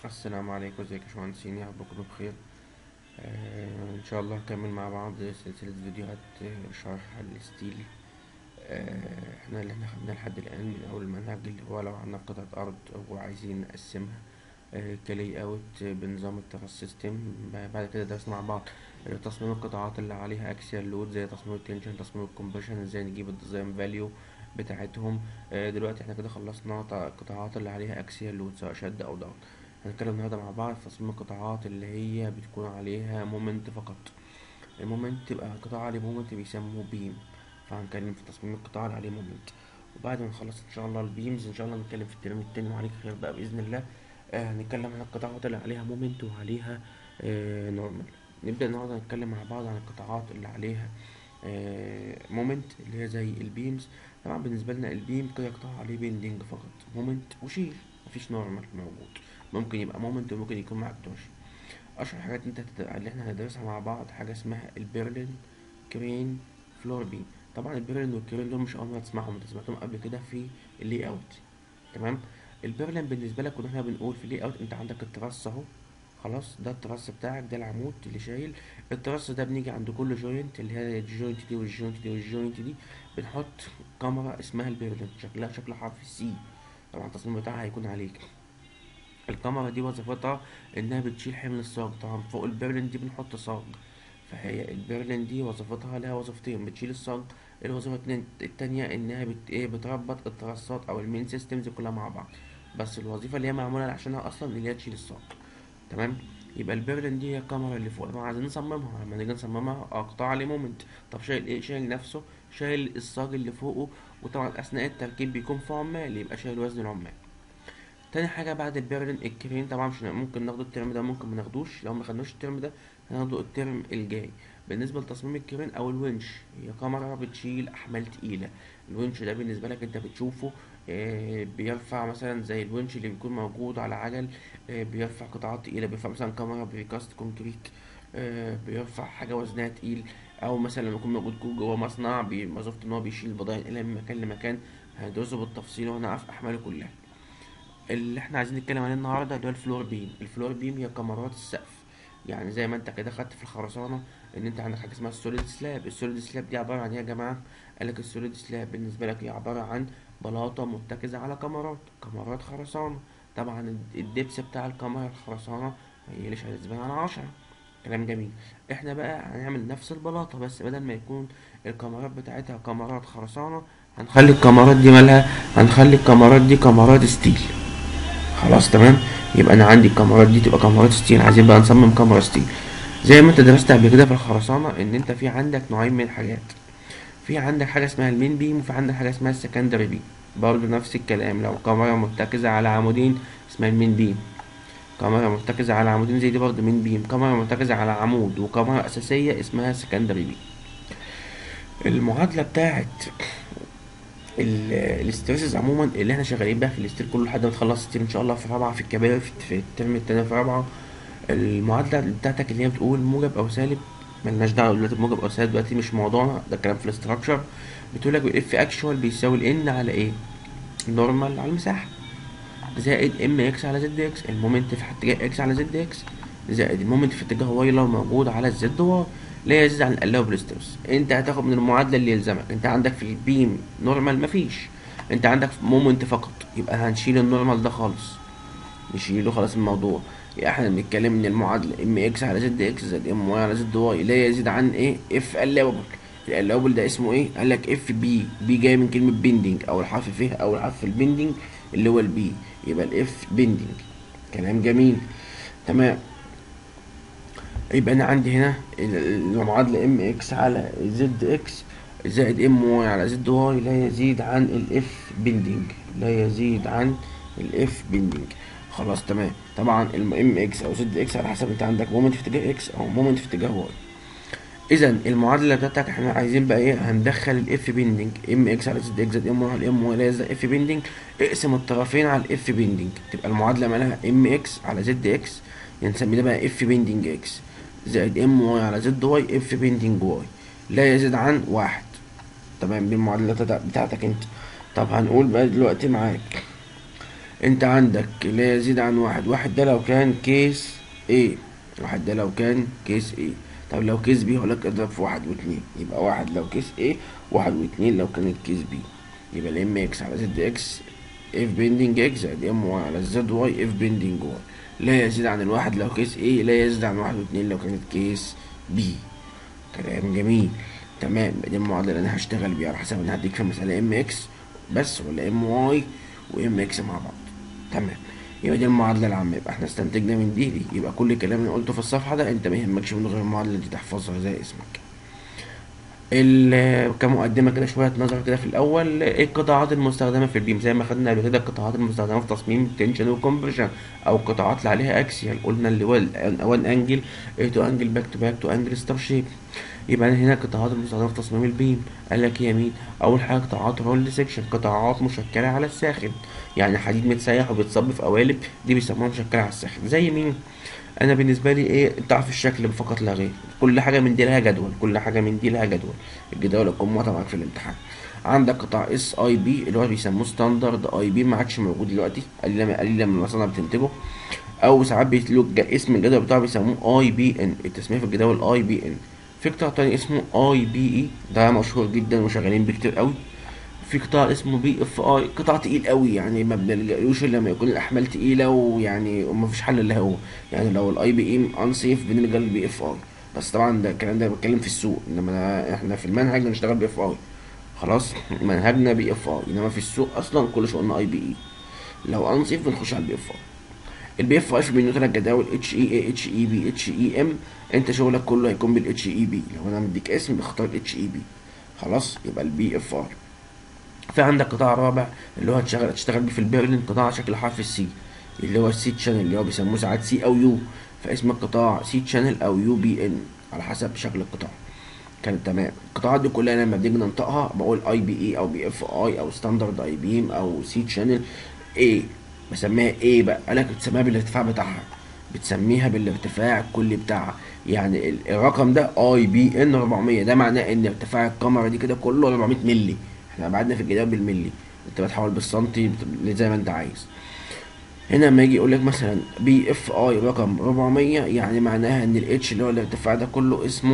السلام عليكم ازيك يا باشمهندسين يا رب تكونوا بخير آه ان شاء الله هنكمل مع بعض سلسلة فيديوهات آه، شرح الستيل آه احنا اللي احنا خدناه لحد الآن من أول المنهج اللي هو لو عندنا قطعة أرض وعايزين نقسمها آه كلاي اوت بنظام التراس سيستم بعد كده درسنا مع بعض آه، تصميم القطاعات اللي عليها اكسيال لود زي تصميم التنشن تصميم الكومبريشن ازاي نجيب الديزاين فاليو بتاعتهم آه، دلوقتي احنا كده خلصنا ط- القطاعات اللي عليها اكسيال لود سواء شد او ضغط هنتكلم النهارده مع بعض في تصميم القطاعات اللي هي بتكون عليها مومنت فقط المومنت تبقى قطاع عليه مومنت بيسموه بيم فهنتكلم في تصميم القطاع اللي عليه مومنت وبعد ما نخلص ان شاء الله البيمز ان شاء الله نتكلم في الترم التاني وعليك خير بقى باذن الله آه هنتكلم عن القطاعات اللي عليها مومنت وعليها آه نورمال نبدا النهارده نتكلم مع بعض عن القطاعات اللي عليها آه مومنت اللي هي زي البيمز طبعا بالنسبه لنا البيم كده قطاع عليه بيندنج فقط مومنت وشيل مفيش نورمال موجود ممكن يبقى مومنت وممكن يكون معاك تورشن اشهر حاجات انت هتد- اللي احنا هندرسها مع بعض حاجه اسمها البرلين كرين فلور بيم طبعا البرلين والكرين دول مش اول مره تسمعهم انت سمعتهم قبل كده في اللي اوت تمام البرلين بالنسبه لك كنا احنا بنقول في اللي اوت انت عندك التراس اهو خلاص ده التراس بتاعك ده العمود اللي شايل التراس ده بنيجي عند كل جوينت اللي هي الجوينت دي والجوينت دي والجوينت دي بنحط كاميرا اسمها البرلين شكلها شكل حرف السي طبعا التصميم بتاعها هيكون عليك الكاميرا دي وظيفتها انها بتشيل حمل الصاج طبعا فوق البرلين دي بنحط صاج فهي البرلين دي وظيفتها لها وظيفتين بتشيل الصاج الوظيفة التانية- التانية انها بت... ايه بتربط الترسات او المين سيستمز كلها مع بعض بس الوظيفة اللي هي معمولة عشانها اصلا اللي هي تشيل الصاج تمام يبقى البرلين دي هي الكاميرا اللي فوق طبعا عايزين نصممها لما نيجي نصممها اه قطاع عليه مومنت طب شايل ايه شايل نفسه شايل الصاج اللي فوقه وطبعا اثناء التركيب بيكون في عمال يبقى شايل وزن العمال تاني حاجة بعد البرلين الكرين طبعا مش ممكن ناخده الترم ده ممكن ما ناخدوش لو ما خدناش الترم ده هناخده الترم الجاي بالنسبة لتصميم الكرين أو الونش هي كاميرا بتشيل أحمال تقيلة الونش ده بالنسبة لك أنت بتشوفه آه، بيرفع مثلا زي الونش اللي بيكون موجود على عجل آه، بيرفع قطاعات تقيلة بيرفع مثلا كاميرا بريكاست كونكريت آه، بيرفع حاجة وزنها تقيل أو مثلا لما يكون موجود جوه مصنع بي- وظيفته إن هو بيشيل البضائع الى من مكان لمكان هندرسه بالتفصيل وهنعرف أحماله كلها اللي احنا عايزين نتكلم عليه النهارده اللي هو الفلور بيم الفلور بيم هي كمرات السقف يعني زي ما انت كده خدت في الخرسانه ان انت عندك حاجه اسمها السوليد سلاب السوليد سلاب دي عباره عن ايه يا جماعه قالك السوليد سلاب بالنسبه لك هي عباره عن بلاطه متكزه على كمرات كمرات خرسانه طبعا الد- الدبس بتاع الكمره الخرسانه ما يقلش عن الزبان على عشرة كلام جميل احنا بقى هنعمل نفس البلاطه بس بدل ما يكون الكمرات بتاعتها كمرات خرسانه هنخلي الكمرات دي مالها هنخلي الكمرات دي كمرات ستيل خلاص تمام يبقى انا عندي الكاميرات دي تبقى كاميرات ستيل عايزين بقى نصمم كاميرا ستيل زي ما انت درست قبل كده في الخرسانه ان انت في عندك نوعين من الحاجات في عندك حاجه اسمها المين بيم وفي عندك حاجه اسمها السكندري بيم برضه نفس الكلام لو كاميرا مرتكزه على عمودين اسمها المين بيم كاميرا مرتكزه على عمودين زي دي برضه مين بيم كاميرا مرتكزه على عمود وكاميرا اساسيه اسمها سكندري بيم المعادله بتاعت ال- الاسترسز عموما اللي احنا شغالين بقى في الاستيل كله لحد ما تخلص ستيل ان شاء الله في رابعه في الكبائر في في الترم التاني في رابعه المعادله بتاعتك اللي هي بتقول موجب او سالب ملناش دعوه دلوقتي بموجب او سالب دلوقتي مش موضوعنا ده كلام في الاستراكشر بتقول لك الاف اكشوال بيساوي الان على ايه نورمال على المساحه زائد ام اكس على زد اكس المومنت في اتجاه اكس على زد اكس زائد المومنت في اتجاه واي لو موجود على الزد واي لا يزيد عن الالوبل ستريس انت هتاخد من المعادله اللي يلزمك انت عندك في البيم نورمال مفيش انت عندك مومنت فقط يبقى هنشيل النورمال ده خالص نشيله خلاص الموضوع يبقى احنا بنتكلم من المعادله ام اكس على زد اكس زائد ام واي على زد واي لا يزيد عن ايه اف allowable allowable ده اسمه ايه قال لك اف بي بي جاي من كلمه بيندنج او الحرف فيه او الحرف البيندنج اللي هو البي يبقى الاف بيندنج كلام جميل تمام يبقى انا عندي هنا ال- المعادله ام اكس على زد اكس زائد ام واي على زد واي لا يزيد عن الاف بيندنج لا يزيد عن الاف بيندنج خلاص تمام طبعا الام اكس او زد اكس على حسب انت عندك مومنت في اتجاه اكس او مومنت في اتجاه واي اذا المعادله بتاعتك احنا عايزين بقى ايه هندخل الاف بيندنج ام اكس على زد اكس زائد ام واي على ام واي لا يزيد اف بيندنج اقسم الطرفين على الاف بيندنج تبقى المعادله مالها ام اكس على زد اكس نسمي ده بقى اف بيندنج اكس زائد ام واي على زد واي اف بيندنج واي لا يزيد عن واحد تمام دي المعادله بتاعت- بتاعتك انت طب هنقول بقى دلوقتي معاك انت عندك لا يزيد عن واحد واحد ده لو كان كيس ايه واحد ده لو كان كيس ايه طب لو كيس بي هقولك اضرب في واحد واتنين يبقى واحد لو كيس ايه واحد واتنين لو كان الكيس بي يبقى الام اكس على زد اكس اف بيندنج اكس زائد ام واي على زد واي اف بيندنج واي لا يزيد عن الواحد لو كيس ايه لا يزيد عن واحد واتنين لو كانت كيس بي كلام جميل تمام دي المعادله اللي انا هشتغل بيها على حسب انا هديك في مساله ام اكس بس ولا ام واي وام اكس مع بعض تمام يبقى دي المعادله العامه يبقى احنا استنتجنا من دي دي يبقى كل الكلام اللي قلته في الصفحه ده انت ما يهمكش منه غير المعادله دي تحفظها زي اسمك ال- كمقدمه كده شويه نظر كده في الاول ايه القطاعات المستخدمه في البيم زي ما خدنا قبل كده القطاعات المستخدمه في تصميم التنشن والكompression او القطاعات اللي عليها اكسيال قلنا اللي هو وان انجل تو انجل باك تو باك تو انجل ستار شيب يبقى هنا القطاعات المستخدمه في تصميم البيم قال لك هي مين اول حاجه قطاعات رول سيكشن قطاعات مشكله على الساخن يعني حديد متسيح وبيتصب في قوالب دي بيسموها مشكله على الساخن زي مين انا بالنسبه لي ايه تعرف الشكل فقط لا غير كل حاجه من دي لها جدول كل حاجه من دي لها جدول الجدول هتكون معطى معاك في الامتحان عندك قطاع اس اي بي اللي هو بيسموه ستاندرد اي بي ما عادش موجود دلوقتي قليلا قليلا من المصانع بتنتجه او ساعات بيتلوك اسم الجدول بتاعه بيسموه اي بي ان التسميه في الجدول اي بي ان في قطاع تاني اسمه اي بي اي ده مشهور جدا وشغالين بيه كتير قوي في قطاع اسمه بي اف اي قطاع تقيل قوي يعني ما بنلجألوش الا لما يكون الاحمال تقيله ويعني وما فيش حل الا هو يعني لو الاي بي اي انسيف بنلجأ للبي اف اي بس طبعا ده الكلام ده بتكلم في السوق انما أنا- احنا في المنهج بنشتغل بي اف اي خلاص منهجنا بي اف اي انما في السوق اصلا كل شغلنا اي بي اي لو انسيف بنخش على البي اف اي البي اف اي في منه ثلاث جداول اتش اي اي اتش اي بي اتش اي ام انت شغلك كله هيكون بالاتش اي بي لو انا مديك اسم بختار اتش اي بي خلاص يبقى البي اف اي في عندك قطاع رابع اللي هو هتشتغل هتشتغل بيه في البرلين قطاع شكل حرف السي اللي هو السي تشانل اللي هو بيسموه ساعات سي او يو فاسم القطاع سي تشانل او يو بي ان على حسب شكل القطاع كان تمام القطاعات دي كلها لما بنيجي ننطقها بقول اي بي اي او بي اف اي او ستاندرد اي بيم او سي تشانل اي بسميها ايه بقى قالك بتسميها بالارتفاع بتاعها بتسميها بالارتفاع الكلي بتاعها يعني ال- الرقم ده اي بي ان 400 ده معناه ان ارتفاع الكاميرا دي كده كله 400 مللي احنا بعدنا في الجدول بالملي انت بتحول بالسنتي بت- زي ما انت عايز هنا لما يجي يقول لك مثلا بي اف اي رقم 400 يعني معناها ان الاتش اللي هو الارتفاع ده كله اسمه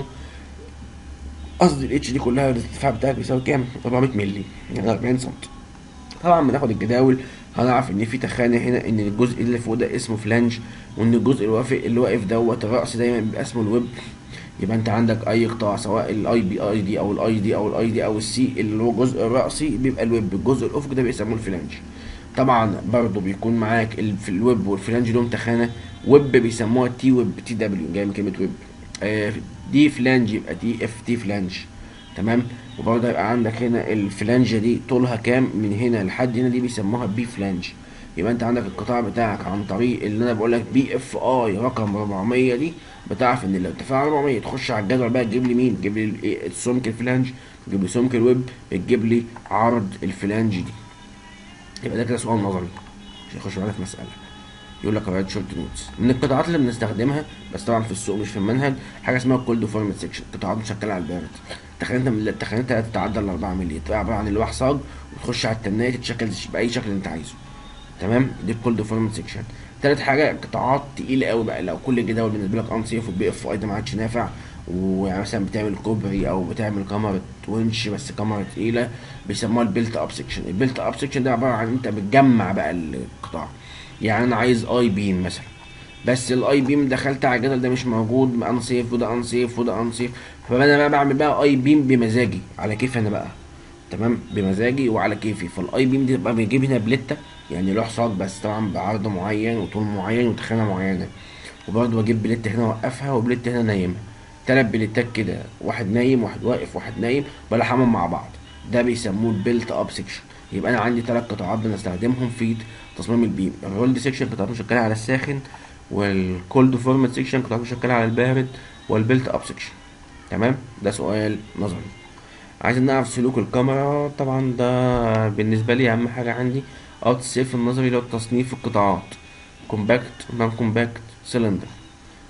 قصدي الاتش دي كلها الارتفاع بتاعك بيساوي كام 400 مللي يعني 40 سم طبعا بناخد الجداول هنعرف ان في تخانه هنا ان الجزء اللي فوق ده اسمه فلانج وان الجزء اللي واقف اللي واقف دوت الراس دايما بيبقى اسمه الويب يبقى انت عندك اي قطاع سواء الاي بي اي دي او الاي دي او الاي دي او السي اللي هو الجزء الرأسي بيبقى الويب الجزء الافقي ده بيسموه الفلانج طبعا برضو بيكون معاك ال- في الويب والفلانج لهم تخانه ويب بيسموها تي ويب تي دبليو جاي من كلمه ويب آه دي فلانج يبقى تي اف تي فلانج تمام وبرضه هيبقى عندك هنا الفلانجة دي طولها كام من هنا لحد هنا دي بيسموها بي فلانج يبقى انت عندك القطاع بتاعك عن طريق اللي انا بقول لك بي اف اي رقم 400 دي بتعرف ان الارتفاع 400 تخش على الجدول بقى تجيب لي مين تجيب لي ال- إيه، السمك الفلانج تجيب لي سمك الويب تجيب لي عرض الفلانج دي يبقى ده كده سؤال نظري مش هيخش معانا في مسألة يقول لك رايت شورت نوتس من القطاعات اللي بنستخدمها بس طبعا في السوق مش في المنهج حاجه اسمها كولد فورمت سيكشن قطاعات مشكله على البارد تخيل انت تخيل انت تتعدى ال 4 مللي تبقى عباره عن اللوح صاج وتخش على التنايه تتشكل باي شكل انت عايزه تمام دي الكولد فورمت سيكشن تالت حاجه قطاعات تقيله قوي بقى لو كل الجداول بالنسبه لك انسيف والبي اف اي ده ما عادش نافع ويعني مثلا بتعمل كوبري او بتعمل كاميرا ونش بس كاميرا تقيله بيسموها البيلت اب سيكشن البيلت اب سيكشن ده عباره عن انت بتجمع بقى القطاع يعني انا عايز اي بيم مثلا بس الاي بيم دخلت على الجدول ده مش موجود انسيف وده انسيف وده انسيف فانا بقى بعمل بقى اي بيم بمزاجي على كيف انا بقى تمام بمزاجي وعلى كيفي فالاي بيم دي بقى بيجيب هنا بليته يعني له حصاد بس طبعا بعرض معين وطول معين وتخانه معينه وبرضه بجيب بليته هنا اوقفها وبليته هنا نايمها تلات بليتات كده واحد نايم واحد واقف واحد نايم بلحمهم مع بعض ده بيسموه البيلت اب سيكشن يبقى انا عندي ثلاث قطاعات بنستخدمهم في تصميم البيم الرولد سيكشن قطاعات مشكله على الساخن والكولد فورمت سيكشن قطاعات مشكله على البارد والبيلت اب سيكشن تمام ده سؤال نظري عايزين نعرف سلوك الكاميرا طبعا ده بالنسبه لي اهم حاجه عندي اوت سيف النظري اللي هو تصنيف القطاعات كومباكت نون كومباكت سلندر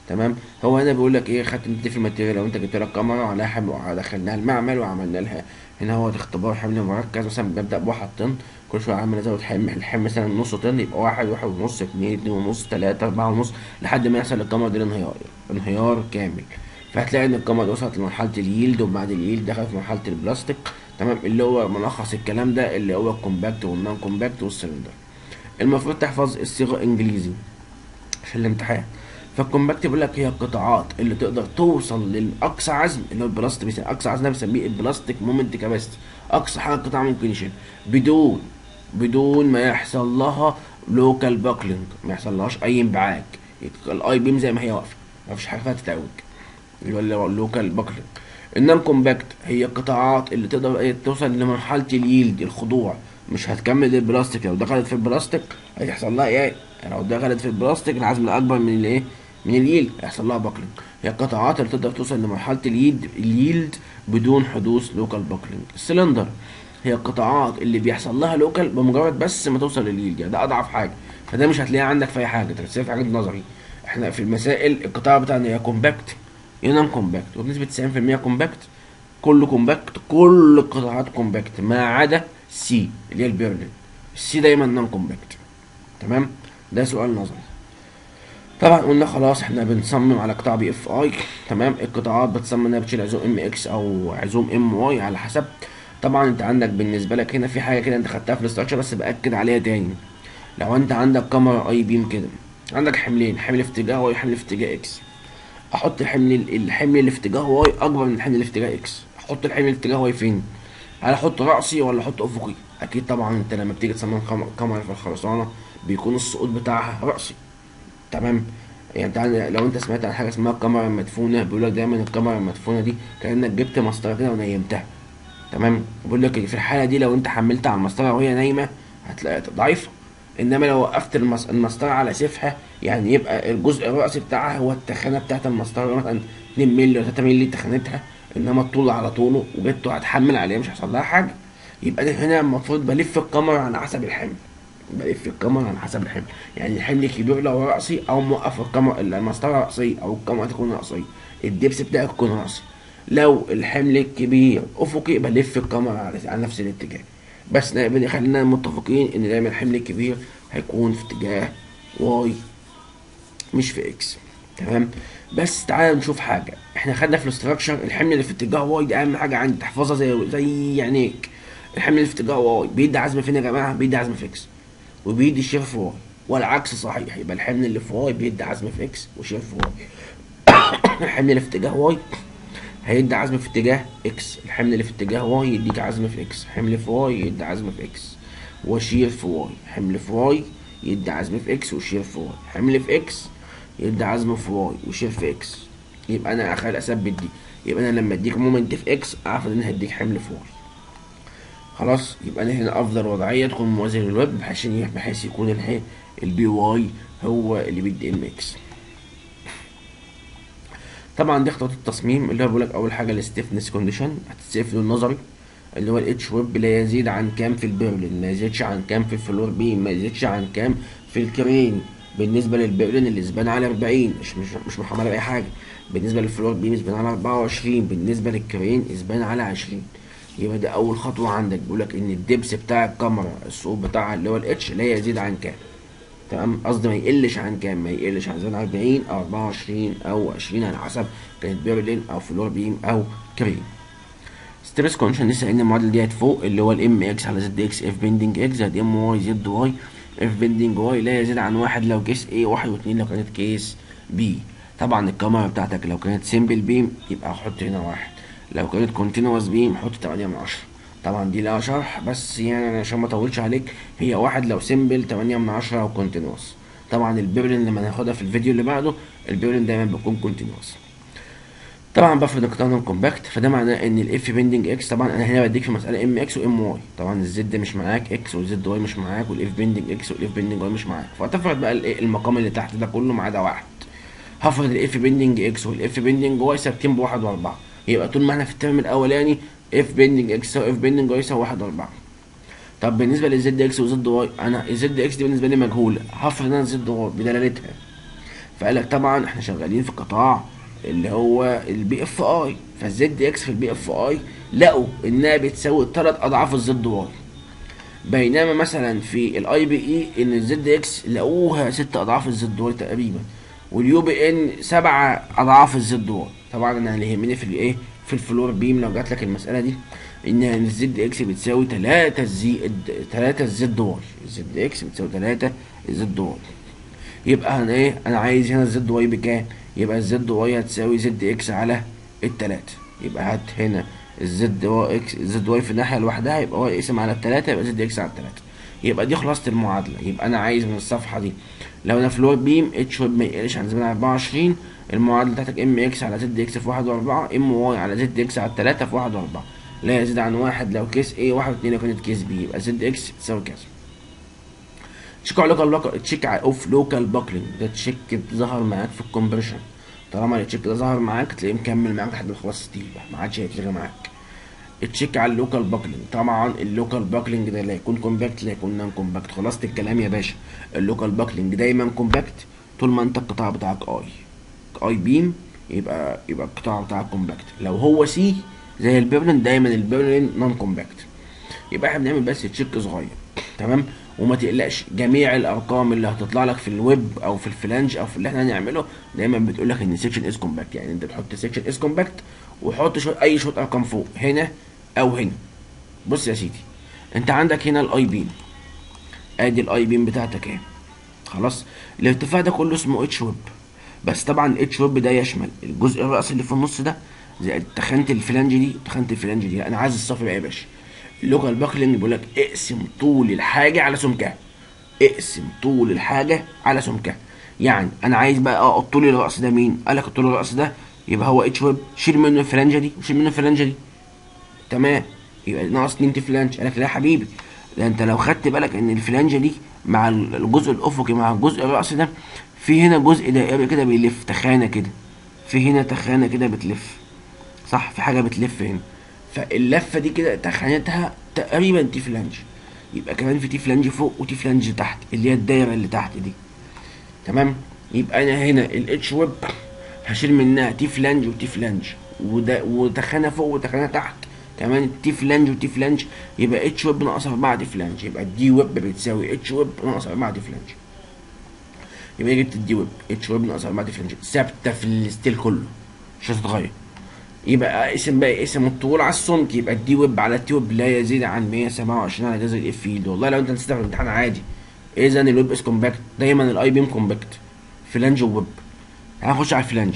تمام هو هنا بيقول لك ايه خدت انت في الماتيريال لو انت جبت لك كاميرا وعليها حمل ودخلناها المعمل وعملنا لها هنا هو اختبار حمل مركز مثلا بيبدا بواحد طن كل شويه عمال ازود حمل الحمل مثلا نص طن يبقى واحد واحد ونص اتنين اتنين ونص تلاته اربعه ونص لحد ما يحصل الكاميرا دي انهيار انهيار كامل فهتلاقي ان الكاميرا دي وصلت لمرحله اليلد وبعد اليلد دخلت في مرحله البلاستيك تمام اللي هو ملخص الكلام ده اللي هو الكومباكت والنون كومباكت والسلندر المفروض تحفظ الصيغه انجليزي في الامتحان فالكومباكت بيقول لك هي القطاعات اللي تقدر توصل للاقصى عزم اللي هو البلاستيك بيسميه اقصى عزم ده بنسميه البلاستيك مومنت كاباسيتي اقصى حاجه القطاع ممكن يشيل بدون بدون ما يحصل لها لوكال باكلينج ما يحصل لهاش اي انبعاج الاي بيم زي ما هي واقفه ما فيش حاجه فيها تتعوج اللي هو اللوكال باكلينج النون كومباكت هي القطاعات اللي تقدر إيه توصل لمرحله اليلد الخضوع مش هتكمل البلاستيك لو دخلت في البلاستيك هيحصل لها ايه يعني لو دخلت في البلاستيك العزم الاكبر من الايه من اليلد هيحصل لها باكلينج هي القطاعات اللي تقدر توصل لمرحله اليلد اليلد بدون حدوث لوكال باكلينج السلندر هي القطاعات اللي بيحصل لها لوكال بمجرد بس ما توصل لليلد يعني ده اضعف حاجه فده مش هتلاقيها عندك في اي حاجه انت في حاجات نظري احنا في المسائل القطاع بتاعنا يا كومباكت يا نون كومباكت وبنسبه 90% كومباكت كله كومباكت كل القطاعات كومباكت ما عدا سي اللي هي البيرلين السي دايما نون كومباكت تمام ده سؤال نظري طبعا قلنا خلاص احنا بنصمم على قطاع بي اف اي تمام القطاعات بتصمم انها بتشيل عزوم ام اكس او عزوم ام واي على حسب طبعا انت عندك بالنسبه لك هنا في حاجه كده انت خدتها في الاستراكشر بس باكد عليها تاني لو انت عندك كاميرا اي بيم كده عندك حملين حمل في اتجاه واي حمل في اتجاه اكس احط الحمل الحمل اللي في اتجاه واي اكبر من الحمل اللي في اتجاه اكس احط الحمل اللي في اتجاه واي فين هل احط راسي ولا احط افقي اكيد طبعا انت لما بتيجي تصمم كاميرا في الخرسانه بيكون السقوط بتاعها راسي تمام يعني تعالى لو انت سمعت عن حاجه اسمها الكاميرا المدفونه بيقول لك دايما الكاميرا المدفونه دي كانك جبت مسطره كده ونيمتها تمام بيقول لك في الحاله دي لو انت حملت على المسطره وهي نايمه هتلاقيها ضعيفه انما لو وقفت المس... المسطره على سيفها يعني يبقى الجزء الرأسي بتاعها هو التخانه بتاعت المسطره مثلا 2 مللي ولا 3 مللي تخانتها انما الطول على طوله وجيت هتحمل عليه مش هيحصل لها حاجه يبقى هنا المفروض بلف الكاميرا على حسب الحمل بلف الكاميرا على حسب الحمل يعني الحمل كبير لو رأسي او موقف الكاميرا المسطره رأسيه او الكاميرا تكون رأسيه الدبس بتاعك يكون رأسي لو الحمل الكبير افقي بلف الكاميرا على, على نفس الاتجاه بس خلينا متفقين ان دايما الحمل الكبير هيكون في اتجاه واي مش في اكس تمام بس تعال نشوف حاجه احنا خدنا في الاستراكشر الحمل اللي في اتجاه واي دي اهم حاجه عندي تحفظها زي زي عينيك الحمل اللي في اتجاه واي بيدي عزم فين يا جماعه بيدي عزم في اكس وبيدي شير في واي والعكس صحيح يبقى الحمل اللي في واي بيدي عزم في اكس وشير في واي الحمل اللي في اتجاه واي هيدي عزم في اتجاه اكس الحمل اللي في اتجاه واي يديك عزم في اكس حمل في واي يدي عزم في اكس وشير في واي حمل في واي يدي عزم في اكس وشير في واي حمل في اكس يدي عزم في واي وشير في اكس يبقى انا اخل اثبت دي يبقى انا لما اديك مومنت في اكس اعرف ان انا هديك حمل في واي خلاص يبقى انا هنا افضل وضعيه تكون موازي للويب بحيث بحيث يكون الحي البي واي هو اللي بيدي ام اكس طبعا دي خطوات التصميم اللي هو بيقول لك اول حاجه الستيفنس كونديشن هتتسيف له النظري اللي هو الاتش ويب لا يزيد عن كام في البرلين ما يزيدش عن كام في الفلور بيم ما يزيدش عن كام في الكرين بالنسبه للبرلين اللي اسبان على 40 مش مش مش محمله باي حاجه بالنسبه للفلور بيم اسبان على 24 بالنسبه للكرين اسبان على 20 يبقى دي اول خطوه عندك بيقول لك ان الدبس بتاع الكاميرا السقوط بتاعها اللي هو الاتش لا يزيد عن كام تمام قصدي ما يقلش عن كام ما يقلش عن 40 او 24 او 20 على حسب كانت بيرلين او فلور بيم او كريم ستريس كونشن لسه قايلين المعادله ديت فوق اللي هو الام اكس على زد اكس اف بيندنج اكس زائد ام واي زد واي اف بيندنج واي لا يزيد عن واحد لو كيس ايه واحد واثنين لو كانت كيس بي طبعا الكاميرا بتاعتك لو كانت سيمبل بيم يبقى حط هنا واحد لو كانت كونتينوس بيم حط 8 من 10 طبعا دي لها شرح بس يعني عشان ما اطولش عليك هي واحد لو سيمبل 8 من 10 او كونتينوس طبعا البيرلين لما ناخدها في الفيديو اللي بعده البيرلين دايما بيكون كونتينوس طبعا بفرض القطاع نون كومباكت فده معناه ان الاف بيندنج اكس طبعا انا هنا بديك في مساله ام اكس وام واي طبعا الزد مش معاك اكس والزد واي مش معاك والاف بيندنج اكس والاف بيندنج واي مش معاك فتفرض بقى المقام اللي تحت ده كله ما عدا واحد هفرض الاف بيندنج اكس والاف بيندنج واي ثابتين بواحد واربعه يبقى طول ما احنا في الترم الاولاني اف بيندنج اكس يساوي اف بيندنج واي يساوي واحد واربعه طب بالنسبه للزد اكس وزد واي انا الزد اكس دي بالنسبه لي مجهوله هفرض انا الزد واي بدلالتها فقال لك طبعا احنا شغالين في قطاع اللي هو البي اف اي فالزد اكس في البي اف اي لقوا انها بتساوي ثلاث اضعاف الزد واي بينما مثلا في الاي بي اي ان الزد اكس لقوها ست اضعاف الزد واي تقريبا واليو بي ان سبع اضعاف الزد واي طبعا انا اللي يهمني في الايه في الفلور بيم لو جات لك المساله دي ان الزد اكس بتساوي 3 الزد 3 الزد واي الزد اكس بتساوي 3 الزد واي يبقى انا ايه انا عايز هنا الزد واي بكام يبقى الزد واي هتساوي زد اكس على التلاتة يبقى هات هنا الزد واي اكس الزد واي في الناحيه لوحدها يبقى واي اقسم على التلاتة يبقى زد اكس على التلاتة يبقى دي خلاصه المعادله يبقى انا عايز من الصفحه دي لو انا فلور بيم اتش ويب ما يقلش عن زمان 24 المعادله بتاعتك ام اكس على زد اكس في 1 و4 ام واي على زد اكس على التلاتة في 1 و4 لا يزيد عن واحد لو كيس ايه واحد واتنين لو كانت كيس بي يبقى زد اكس تساوي كذا تشيك على لوكال تشيك اوف لوكال باكلينج ده تشيك ظهر معاك في الكونفرشن طالما التشيك ده ظهر معاك تلاقيه مكمل معاك لحد ما خلاص ستيل ما عادش هيتلغي معاك تشيك على اللوكال باكلينج طبعا اللوكال باكلينج ده لا يكون كومباكت لا يكون نون كومباكت خلاص الكلام يا باشا اللوكال باكلينج دايما كومباكت طول ما انت القطاع بتاعك اي اي بيم يبقى يبقى القطاع بتاعك كومباكت لو هو سي زي البيرلين دايما البيرلين نون كومباكت يبقى احنا بنعمل بس تشيك صغير تمام وما تقلقش جميع الارقام اللي هتطلع لك في الويب او في الفلانج او في اللي احنا هنعمله دايما بتقول لك ان سيكشن از كومباكت يعني انت تحط سيكشن از كومباكت وحط شويه اي شويه ارقام فوق هنا او هنا بص يا سيدي انت عندك هنا الاي بيم ادي الاي بيم بتاعتك اهي خلاص الارتفاع ده كله اسمه اتش ويب بس طبعا اتش ويب ده يشمل الجزء الرأسي اللي في النص ده زائد تخانه الفلانج دي تخانه الفلانج دي انا عايز الصف بقى يا باشا اللوكال باكلينج بيقول لك اقسم طول الحاجه على سمكها اقسم طول الحاجه على سمكها يعني انا عايز بقى اه الطول الراس ده مين قال لك الطول الراس ده يبقى هو اتش ويب شيل منه الفلانجه دي وشيل منه الفلانجه دي تمام يبقى ناقص 2 تي فلانج قال لك لا يا حبيبي ده انت لو خدت بالك ان الفلانجه دي مع الجزء الافقي مع الجزء الرأسي ده في هنا جزء دائري كده بيلف تخانه كده في هنا تخانه كده بتلف صح في حاجه بتلف هنا فاللفه دي كده تخانتها تقريبا تي فلانج يبقى كمان في تي فلانج فوق وتي فلانج تحت اللي هي الدايره اللي تحت دي تمام يبقى انا هنا الاتش ويب هشيل منها تي فلانج وتي فلانج وده وتخانه فوق وتخانه تحت كمان تي فلانج وتي فلانج يبقى اتش ويب ناقص 4 دي فلانج يبقى الدي ويب بتساوي اتش ويب ناقص 4 دي فلانج يبقى جبت الدي ويب اتش ويب ناقص 4 دي فلانج ثابته في الستيل كله مش هتتغير يبقى اسم بقى اسم الطول على السمك يبقى الدي ويب على التي ويب لا يزيد عن 127 على جذر الاف فيلد والله لو انت نسيتها في الامتحان عادي اذا الويب اس كومباكت دايما الاي بيم كومباكت فلانج وويب هنخش على الفلانج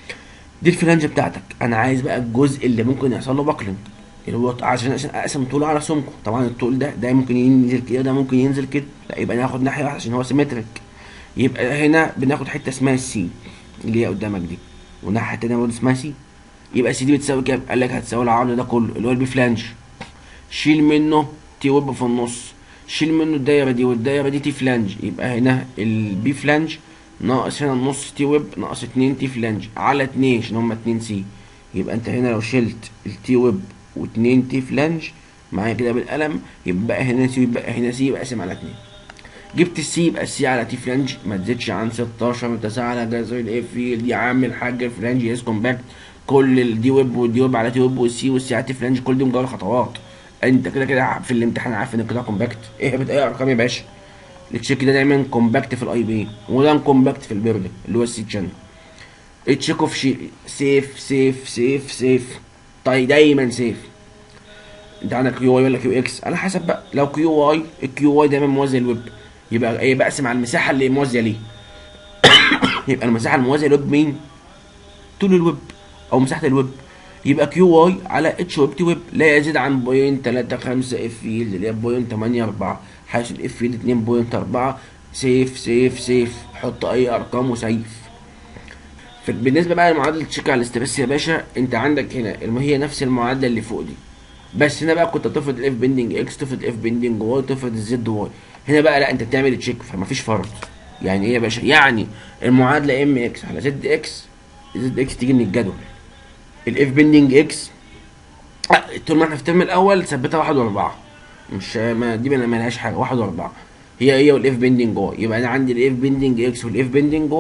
دي الفلانج بتاعتك انا عايز بقى الجزء اللي ممكن يحصل له باكلينج اللي هو عشان عشان اقسم طوله على سمكه طبعا الطول ده ده ممكن ينزل كده ده ممكن ينزل كده لا يبقى ناخد ناحيه واحده عشان هو سيمتريك يبقى هنا بناخد حته اسمها السي اللي هي قدامك دي والناحيه التانيه برضه اسمها سي يبقى سي دي بتساوي كام؟ قال لك هتساوي العرض ده كله اللي هو البي فلانج شيل منه تي ويب في النص شيل منه الدايره دي والدايره دي تي فلانج يبقى هنا البي فلانج ناقص هنا النص تي ويب ناقص 2 تي فلانج على 2 عشان هما 2 سي يبقى انت هنا لو شلت التي ويب و2 تي فلانج معايا كده بالقلم يبقى هنا سي يبقى هنا سي يبقى قاسم على 2 جبت السي يبقى السي على تي فلانج ما تزيدش عن 16 متساوي على جذر الاف فيلد يا عم الحاج الفلانج يس كومباكت كل الدي ويب والدي ويب على تي ويب والسي والسي على تي فلانج كل دي مجرد خطوات انت كده كده في الامتحان عارف ان القطاع كومباكت ايه بت ايه ارقام يا باشا التشيك ده دايما كومباكت في الاي بي وده كومباكت في البيرلي اللي هو السي تشانل التشيك اوف شي سيف سيف سيف سيف طيب دايما سيف انت عندك كيو واي ولا كيو اكس على حسب بقى لو كيو واي الكيو واي دايما موازي للويب يبقى ايه بقسم على المساحه اللي موازيه ليه يبقى المساحه الموازيه للويب مين طول الويب او مساحه الويب يبقى كيو واي على اتش ويب تي ويب لا يزيد عن بوينت 3 5 اف فيلد اللي هي بوينت 8 4 حيث الاف فيلد 2.4 سيف سيف سيف حط اي ارقام وسيف بالنسبه بقى لمعادله تشيك على الاسترس يا باشا انت عندك هنا هي نفس المعادله اللي فوق دي بس هنا بقى كنت تفرض الاف بيندنج اكس تفرض اف بيندنج واي تفرض الزد واي هنا بقى لا انت بتعمل تشيك فمفيش فرض يعني ايه يا باشا يعني المعادله ام اكس على زد اكس زد اكس تيجي من الجدول الاف بيندنج اكس طول ما احنا في الترم الاول ثبتها واحد واربعه مش ما دي ما لهاش حاجه واحد واربعه هي هي والاف بيندنج واي يبقى انا عندي الاف بيندنج اكس والاف بيندنج واي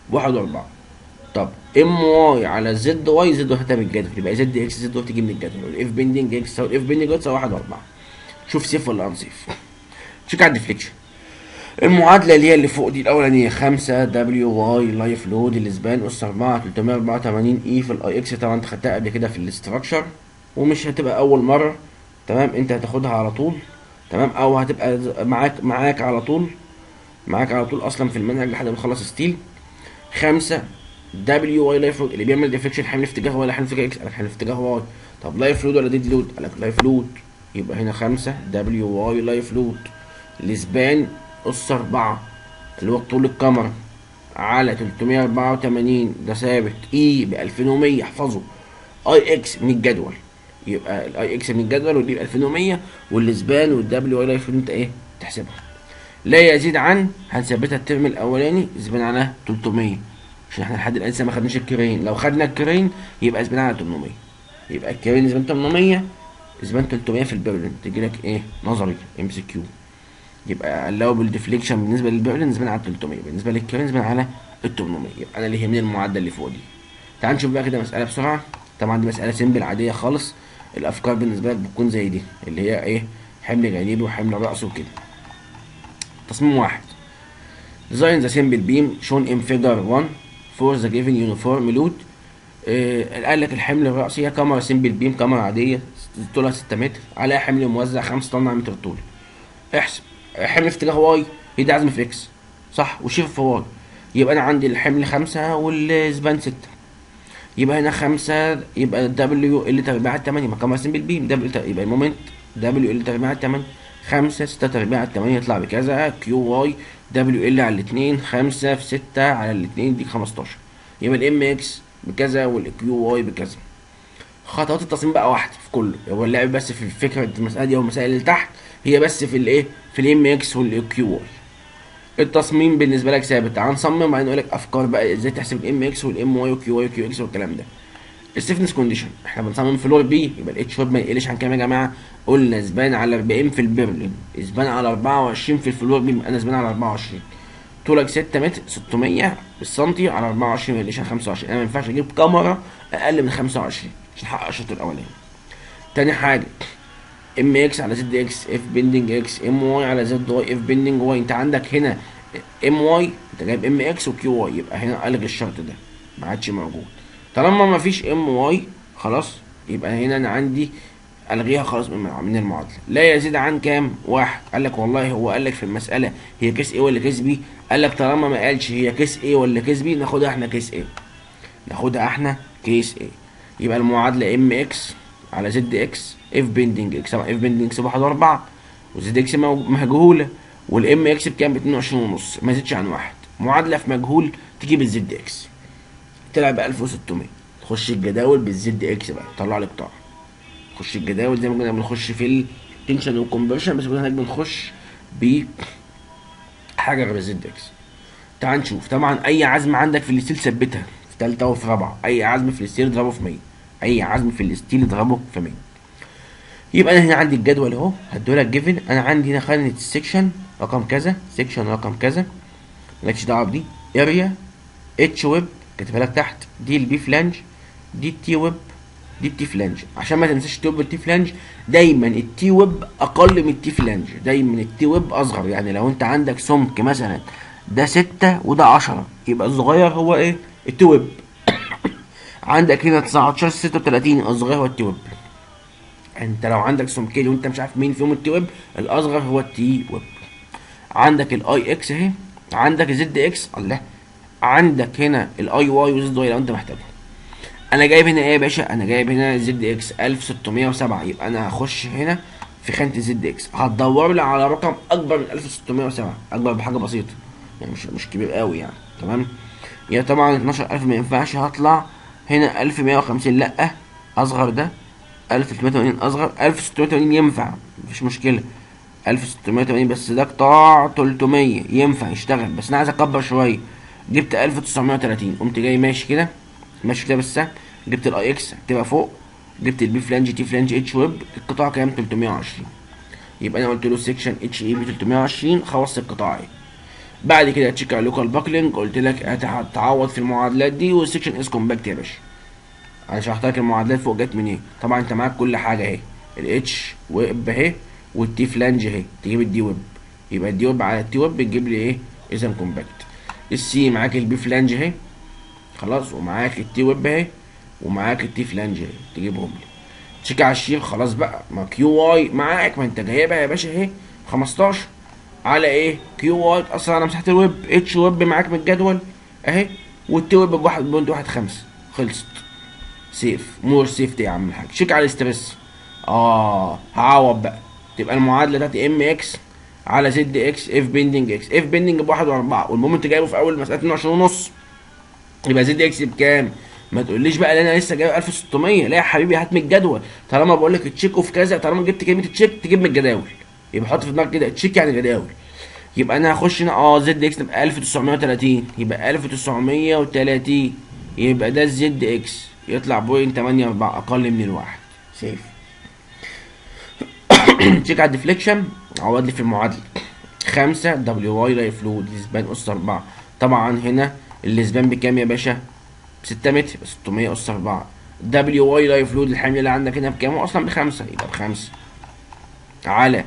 واحد واربعة طب ام واي على زد واي زد واي من الجدول يبقى زد اكس زد واي تيجي من الجدول والاف بيندنج اكس او الاف بيندنج واي تساوي واحد واربعة شوف سيف ولا انسيف تشيك على الديفليكشن المعادلة اللي هي اللي فوق دي الأولانية خمسة دبليو واي لايف لود الاسبان أس أربعة تلتمية أربعة وتمانين إي في الأي إكس طبعا أنت خدتها قبل كده في الاستراكشر ومش هتبقى أول مرة تمام أنت هتاخدها على طول تمام أو هتبقى معاك معاك على طول معاك على طول أصلا في المنهج لحد ما تخلص ستيل خمسة دبليو واي لايف لود اللي بيعمل ديفليكشن حمل في اتجاه ولا حمل في اتجاه اكس قالك حمل في اتجاه واي طب لايف لود ولا ديد لود قالك لايف لود يبقى هنا خمسة دبليو واي لايف لود الاسبان أس أربعة اللي هو طول الكاميرا على 384 ده ثابت اي ب 2100 احفظه اي اكس من الجدول يبقى الاي اكس من الجدول ودي ب 2100 والاسبان والدبليو واي لايف لود انت ايه تحسبها لا يزيد عن هنثبتها الترم الاولاني اسبان على 300 عشان احنا لحد الان لسه ما خدناش الكرين لو خدنا الكرين يبقى اسبان على 800 يبقى الكرين اسبان 800 اسبان 300 في البرلين تجي لك ايه نظري ام سي كيو يبقى allowable ديفليكشن بالنسبه للبرلين اسبان على 300 بالنسبه للكرين اسبان على ال 800 يبقى انا اللي يهمني المعدل اللي فوق دي تعال نشوف بقى كده مساله بسرعه طبعا دي مساله سيمبل عاديه خالص الافكار بالنسبه لك بتكون زي دي اللي هي ايه حمل جانبي وحمل راس وكده تصميم واحد design the simple beam shown in figure 1 for the given uniform load آه قال لك الحمل الرأسي هي كاميرا سيمبل بيم كاميرا عادية طولها 6 متر عليها حمل موزع 5 طن على متر طول احسب حمل في اتجاه واي يدي عزم في اكس صح وشيف في واي يبقى انا عندي الحمل 5 والزبان 6 يبقى هنا 5 يبقى دبليو ال تربيع 8 ما كاميرا سيمبل بيم دبليو يبقى المومنت دبليو ال تربيع 8 5 6 تربيع 8 يطلع بكذا كيو واي دبليو ال على الاثنين 5 في 6 على الاثنين دي 15 يبقى الام اكس بكذا والكيو واي بكذا خطوات التصميم بقى واحده في كله هو اللعب بس في فكره المساله دي او المسائل اللي تحت هي بس في الايه في الام اكس والكيو واي التصميم بالنسبه لك ثابت هنصمم بعدين اقول لك افكار بقى ازاي تحسب الام اكس والام واي والكيو واي والكيو اكس والكلام ده الستفنس كونديشن احنا بنصمم فلور بي يبقى الاتش ويب ما يقلش عن كام يا جماعه قلنا اسبان على 40 في البرلين اسبان على 24 في الفلور بي انا اسبان على 24 طولك 6 متر 600 بالسنتي على 24 ما يقلش عن 25 انا ما ينفعش اجيب كاميرا اقل من 25 عشان احقق الشوط الاولاني تاني حاجه ام اكس على زد اكس اف بيندنج اكس ام واي على زد واي اف بيندنج واي انت عندك هنا ام واي انت جايب ام اكس وكيو واي يبقى هنا الغي الشرط ده ما عادش موجود طالما ما فيش ام واي خلاص يبقى هنا انا عندي الغيها خلاص من من المعادله لا يزيد عن كام واحد قال لك والله هو قال لك في المساله هي كيس ايه ولا كيس بي قال لك طالما ما قالش هي كيس ايه ولا كيس بي ناخدها احنا كيس ايه ناخدها احنا كيس ايه يبقى المعادله ام اكس على زد اكس اف بيندنج اكس طبعا اف بيندنج اكس بواحد واربعة وزد اكس مجهوله والام اكس بكام ب 22 ونص ما يزيدش عن واحد معادله في مجهول تجيب الزد اكس طلع ب 1600 تخش الجداول بالزد اكس بقى طلع لك قطاع تخش الجداول زي ما كنا بنخش في التنشن والكونفرشن بس كنا هناك بنخش ب حاجه غير الزد اكس تعال نشوف طبعا اي عزم عندك في الستيل ثبتها في ثالثه وفي رابعه اي عزم في الستيل اضربه في 100 اي عزم في الستيل اضربه في 100 يبقى انا هنا عندي الجدول اهو هدولك جيفن انا عندي هنا خانه السكشن رقم كذا سكشن رقم كذا مالكش دعوه بدي اريا اتش ويب كاتبها لك تحت دي البي فلانج دي التي ويب دي التي فلانج عشان ما تنساش التي ويب والتي فلانج دايما التي ويب اقل من التي فلانج دايما التي ويب اصغر يعني لو انت عندك سمك مثلا ده ستة وده عشرة يبقى الصغير هو ايه التي ويب عندك هنا 19 36 الصغير هو التي ويب انت لو عندك سمكين وانت مش عارف مين فيهم التي ويب الاصغر هو التي ويب عندك الاي اكس اهي عندك الزد اكس الله عندك هنا الاي واي والزد واي لو انت محتاجهم انا جايب هنا ايه يا باشا انا جايب هنا زد اكس 1607 يبقى انا هخش هنا في خانه الزد اكس هتدور لي على رقم اكبر من 1607 اكبر بحاجه بسيطه يعني مش مش كبير قوي يعني تمام يا طبعا 12000 ما ينفعش هطلع هنا 1150 لا اصغر ده 1380 اصغر 1680 ينفع مفيش مشكله 1680 بس ده قطاع 300 ينفع يشتغل بس انا عايز اكبر شويه جبت 1930 قمت جاي ماشي كده ماشي كده بالسهم جبت الاي اكس هتبقى فوق جبت البي فلانج تي فلانج اتش ويب القطاع كام 320 يبقى انا قلت له سيكشن اتش اي بي 320 خلصت القطاع اهي بعد كده تشيك على اللوكال باكلينج قلت لك هتعوض في المعادلات دي والسكشن از كومباكت يا باشا انا شرحت لك المعادلات فوق جت منين طبعا انت معاك كل حاجه اهي الاتش ويب اهي والتي فلانج اهي تجيب الدي ويب يبقى الدي ويب على التي ويب بتجيب لي ايه اذا كومباكت السي معاك البي فلانج اهي خلاص ومعاك التي ويب اهي ومعاك التي فلانج اهي تجيبهم لي تشيك على الشير خلاص بقى ما كيو واي معاك ما انت جايبها يا باشا اهي 15 على ايه كيو واي اصلا على مساحه الويب اتش ويب معاك من الجدول اهي والتي ويب ب 1.15 خلصت سيف مور سيفتي يا عم الحاج تشيك على الاسترس اه هعوض بقى تبقى المعادله بتاعتي ام اكس على زد اكس اف بيندنج اكس اف بيندنج بواحد واربعة والمومنت جايبه في اول مساله 22 ونص يبقى زد اكس بكام؟ ما تقوليش بقى ان انا لسه جايب 1600 لا يا حبيبي هات من الجدول طالما بقول لك تشيك اوف كذا طالما جبت كلمه تشيك تجيب من الجداول يبقى حط في دماغك كده تشيك يعني جداول يبقى انا هخش هنا اه زد اكس تبقى 1930 يبقى 1930 يبقى ده الزد اكس يطلع بوينت 8 4 اقل من الواحد سيف تشيك على الديفليكشن عوض لي في المعادله 5 دبليو واي لاي فلويد الاسبان اس 4 طبعا هنا الاسبان بكام يا باشا؟ ب 6 متر 600 اس 4 دبليو واي لاي فلويد الحمل اللي عندك هنا بكام؟ هو اصلا بخمسه يبقى بخمسه على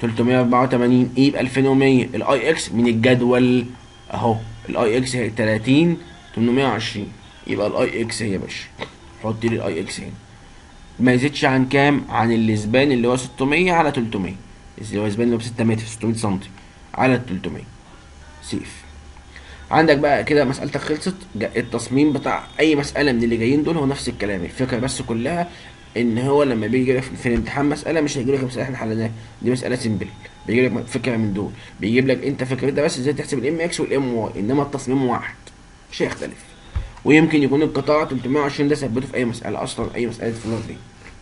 384 اي ب 2100 الاي اكس من الجدول اهو الاي اكس هي 30 820 يبقى الاي اكس هي يا باشا حط لي الاي اكس هنا ما يزيدش عن كام عن الاسبان اللي هو 600 على 300 اللي هو الاسبان اللي هو ب 6 متر 600 سم على 300 سيف عندك بقى كده مسألتك خلصت التصميم بتاع أي مسألة من اللي جايين دول هو نفس الكلام الفكرة بس كلها إن هو لما بيجي لك في الامتحان مسألة مش هيجيب لك مسألة إحنا حليناها دي مسألة سيمبل بيجيب لك فكرة من دول بيجيب لك أنت فكرتها بس إزاي تحسب الإم إكس والإم واي إنما التصميم واحد مش هيختلف ويمكن يكون القطاع 320 ده ثبته في أي مسألة أصلا أي مسألة فلور دي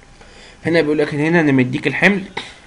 هنا بيقول لك هنا أنا مديك الحمل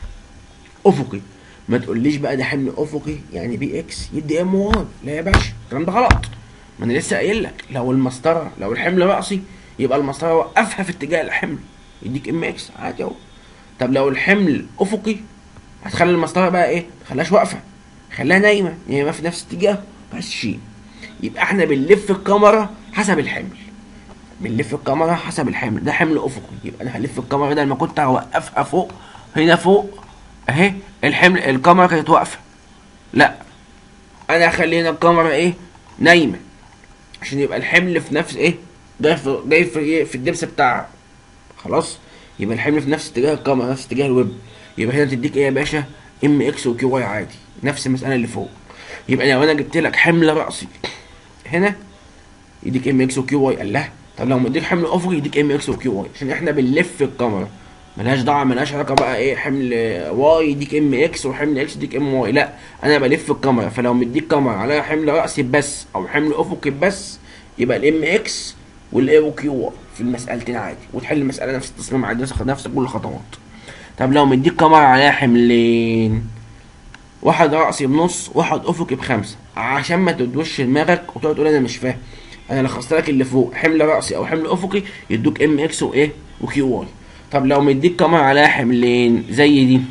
أفقي ما تقوليش بقى ده حمل افقي يعني بي اكس يدي ام 1 لا يا باشا الكلام ده غلط ما انا لسه قايل لك لو المسطره لو الحمل راسي يبقى المسطره وقفها في اتجاه الحمل يديك ام اكس عادي اهو طب لو الحمل افقي هتخلي المسطره بقى ايه ما تخليهاش واقفه خليها نايمه نايمه في نفس اتجاه بس شيء يبقى احنا بنلف الكاميرا حسب الحمل بنلف الكاميرا حسب الحمل ده حمل افقي يبقى انا هلف الكاميرا ده لما كنت هوقفها فوق هنا فوق اهي الحمل الكاميرا كانت واقفه لا انا هخلي هنا الكاميرا ايه نايمه عشان يبقى الحمل في نفس ايه جاي في جاي في ايه في الدبس بتاعها خلاص يبقى الحمل في نفس اتجاه الكاميرا نفس اتجاه الويب يبقى هنا تديك ايه يا باشا ام اكس وكيو واي عادي نفس المساله اللي فوق يبقى لو انا جبت لك حمل راسي هنا يديك ام اكس وكيو واي قال لا طب لو مديك حمل افقي يديك ام اكس وكيو واي عشان احنا بنلف الكاميرا ملهاش دعوه ملهاش علاقه بقى ايه حمل واي يديك ام اكس وحمل اكس يديك ام واي لا انا بلف الكاميرا فلو مديك كاميرا عليها حمل راسي بس او حمل افقي بس يبقى الام اكس والاي وكيو واي في المسالتين عادي وتحل المساله نفس التصميم عادي نفس نفس كل الخطوات طب لو مديك كاميرا عليها حملين واحد راسي بنص واحد افقي بخمسه عشان ما تدوش دماغك وتقعد تقول انا مش فاهم انا لخصت لك اللي فوق حمل راسي او حمل افقي يدوك ام اكس وايه وكيو واي طب لو مديك كاميرا عليها حملين زي دي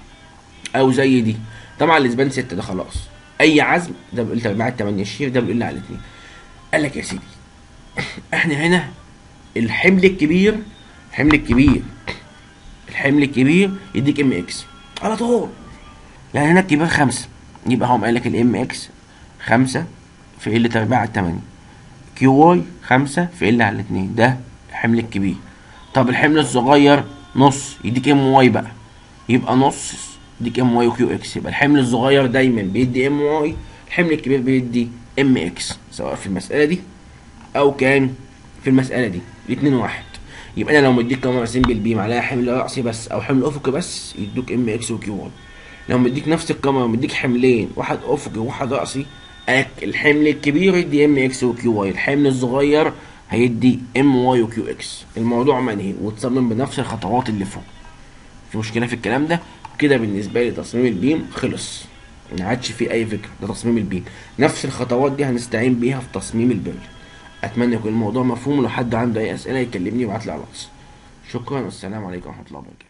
او زي دي طبعا الاسبان ستة ده خلاص اي عزم ده بيقول تبعات 8 الشير ده بيقول لي على الاثنين قال لك يا سيدي احنا هنا الحمل الكبير الحمل الكبير الحمل الكبير يديك ام اكس على طول يعني هنا الكبير خمسة يبقى هم قال لك الام اكس خمسة في ال تربيع على 8 كيو واي خمسة في ال على الاثنين ده الحمل الكبير طب الحمل الصغير نص يديك ام واي بقى يبقى نص يديك ام واي وكيو اكس يبقى الحمل الصغير دايما بيدي ام واي الحمل الكبير بيدي ام اكس سواء في المساله دي او كان في المساله دي الاثنين واحد يبقى انا لو مديك كاميرا سيمبل بيم عليها حمل راسي بس او حمل افقي بس يدوك ام اكس وكيو واي لو مديك نفس الكاميرا مديك حملين واحد افقي وواحد راسي الحمل الكبير يدي ام اكس وكيو واي الحمل الصغير هيدي ام واي وكيو اكس الموضوع منهي وتصمم بنفس الخطوات اللي فوق في مشكله في الكلام ده كده بالنسبه لي تصميم البيم خلص ما عادش فيه اي فكره ده تصميم البيم نفس الخطوات دي هنستعين بيها في تصميم البيل اتمنى يكون الموضوع مفهوم لو حد عنده اي اسئله يكلمني ويبعت لي على الواتس شكرا والسلام عليكم ورحمه الله وبركاته